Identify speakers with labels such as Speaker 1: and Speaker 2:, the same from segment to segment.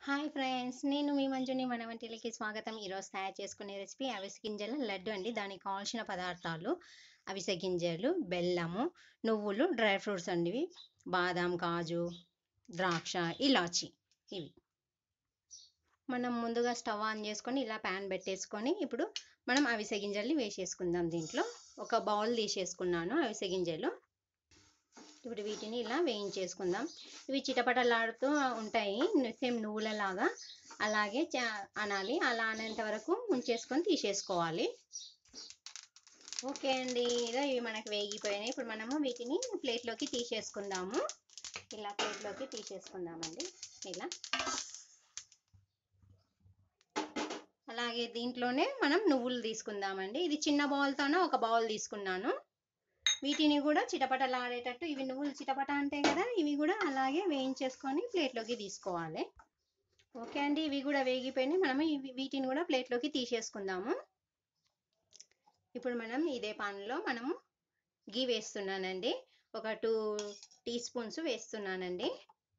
Speaker 1: hi friends నేను మీ మంజుని మన వంటిలకి స్వాగతం ఈరోజు తయారు చేసుకునే రెసిపీ అవిసె గింజల లడ్డు అండి దానికి కావాల్సిన పదార్థాలు అవిసె గింజలు బెల్లము నువ్వులు డ్రై ఫ్రూట్స్ అండి ఇవి బాదం కాజు ద్రాక్ష ఇలాచి ఇవి మనం ముందుగా స్టవ్ ఆన్ చేసుకొని ఇలా ప్యాన్ పెట్టేసుకొని ఇప్పుడు మనం అవిసె గింజల్ని వేసేసుకుందాం దీంట్లో ఒక బౌల్ తీసేసుకున్నాను అవిసె గింజలు ఇప్పుడు వీటిని ఇలా వేయించేసుకుందాం ఇవి చిటపటలాడుతూ ఉంటాయి సేమ్ నువ్వులలాగా అలాగే అనాలి అలా అనేంత వరకు ఉంచేసుకొని తీసేసుకోవాలి ఓకే అండి ఇదో ఇవి మనకు వేగిపోయినాయి ఇప్పుడు మనము వీటిని ప్లేట్లోకి తీసేసుకుందాము ఇలా ప్లేట్లోకి తీసేసుకుందామండి ఇలా అలాగే దీంట్లోనే మనం నువ్వులు తీసుకుందామండి ఇది చిన్న బౌల్తోనే ఒక బౌల్ తీసుకున్నాను వీటిని కూడా చిటపటలాడేటట్టు ఇవి నువ్వులు చిటపట అంటాయి కదా ఇవి కూడా అలాగే వేయించేసుకొని ప్లేట్లోకి తీసుకోవాలి ఓకే అండి ఇవి కూడా వేగిపోయినాయి మనము ఇవి వీటిని కూడా ప్లేట్లోకి తీసేసుకుందాము ఇప్పుడు మనం ఇదే పాన్లో మనము గీ వేస్తున్నానండి ఒక టూ టీ స్పూన్స్ వేస్తున్నానండి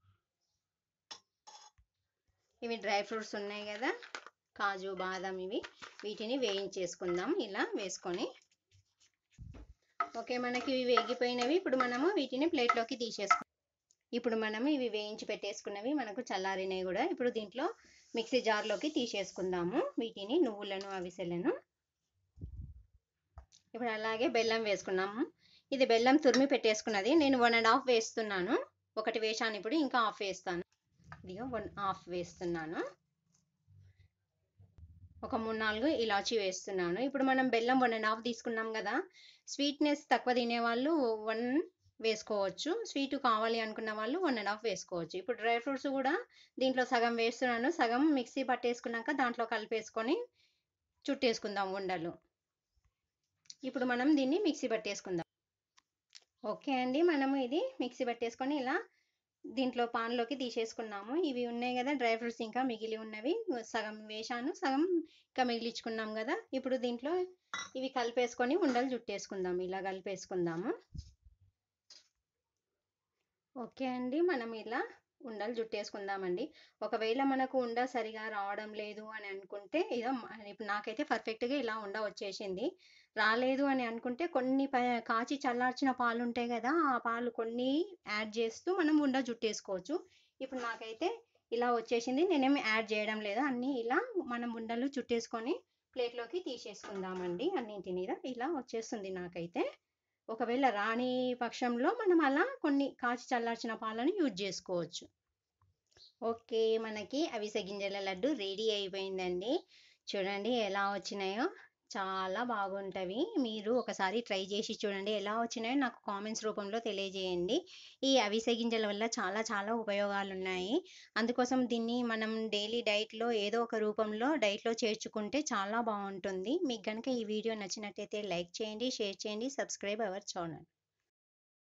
Speaker 1: ఇవి డ్రై ఫ్రూట్స్ ఉన్నాయి కదా కాజు బాదం ఇవి వీటిని వేయించేసుకుందాం ఇలా వేసుకొని ఓకే మనకి ఇవి వేగిపోయినవి ఇప్పుడు మనము వీటిని ప్లేట్లోకి తీసేసుకుందాం ఇప్పుడు మనము ఇవి వేయించి పెట్టేసుకున్నవి మనకు చల్లారినవి కూడా ఇప్పుడు దీంట్లో మిక్సీ జార్లోకి తీసేసుకుందాము వీటిని నువ్వులను అవిసెలను ఇప్పుడు అలాగే బెల్లం వేసుకున్నాము ఇది బెల్లం తురిమి పెట్టేసుకున్నది నేను వన్ అండ్ హాఫ్ వేస్తున్నాను ఒకటి వేసాను ఇప్పుడు ఇంకా హాఫ్ వేస్తాను ఇదిగో వన్ హాఫ్ వేస్తున్నాను ఒక మూడు నాలుగు ఇలాచి వేస్తున్నాను ఇప్పుడు మనం బెల్లం వన్ అండ్ హాఫ్ తీసుకున్నాం కదా స్వీట్నెస్ తక్కువ తినే వాళ్ళు వన్ వేసుకోవచ్చు స్వీట్ కావాలి అనుకున్న వాళ్ళు వన్ అండ్ హాఫ్ వేసుకోవచ్చు ఇప్పుడు డ్రై ఫ్రూట్స్ కూడా దీంట్లో సగం వేస్తున్నాను సగం మిక్సీ పట్టేసుకున్నాక దాంట్లో కలిపేసుకొని చుట్టేసుకుందాం ఉండలు ఇప్పుడు మనం దీన్ని మిక్సీ పట్టేసుకుందాం ఓకే అండి మనము ఇది మిక్సీ పట్టేసుకొని ఇలా దీంట్లో పాన్లోకి తీసేసుకున్నాము ఇవి ఉన్నాయి కదా డ్రై ఫ్రూట్స్ ఇంకా మిగిలి ఉన్నవి సగం వేసాను సగం ఇంకా మిగిలించుకున్నాం కదా ఇప్పుడు దీంట్లో ఇవి కలిపేసుకొని ఉండలు చుట్టేసుకుందాం ఇలా కలిపేసుకుందాము ఓకే అండి మనం ఇలా ఉండలు చుట్టేసుకుందామండి ఒకవేళ మనకు ఉండ సరిగా రావడం లేదు అని అనుకుంటే ఏదో ఇప్పుడు నాకైతే పర్ఫెక్ట్గా ఇలా ఉండ వచ్చేసింది రాలేదు అని అనుకుంటే కొన్ని కాచి చల్లార్చిన పాలు ఉంటాయి కదా ఆ పాలు కొన్ని యాడ్ చేస్తూ మనం ఉండ చుట్టేసుకోవచ్చు ఇప్పుడు నాకైతే ఇలా వచ్చేసింది నేనేమి యాడ్ చేయడం లేదు అన్నీ ఇలా మనం ఉండలు చుట్టేసుకొని ప్లేట్లోకి తీసేసుకుందామండి అన్నింటిని ఇలా వచ్చేస్తుంది నాకైతే ఒకవేళ రాని పక్షంలో మనం అలా కొన్ని కాచి చల్లార్చిన పాలను యూజ్ చేసుకోవచ్చు ఓకే మనకి అవిసె గింజల లడ్డు రెడీ అయిపోయిందండి చూడండి ఎలా వచ్చినాయో చాలా బాగుంటవి మీరు ఒకసారి ట్రై చేసి చూడండి ఎలా వచ్చినాయో నాకు కామెంట్స్ రూపంలో తెలియజేయండి ఈ అవిసె గింజల వల్ల చాలా చాలా ఉపయోగాలు ఉన్నాయి అందుకోసం దీన్ని మనం డైలీ డైట్లో ఏదో ఒక రూపంలో డైట్లో చేర్చుకుంటే చాలా బాగుంటుంది మీకు కనుక ఈ వీడియో నచ్చినట్టయితే లైక్ చేయండి షేర్ చేయండి సబ్స్క్రైబ్ అవర్ ఛానల్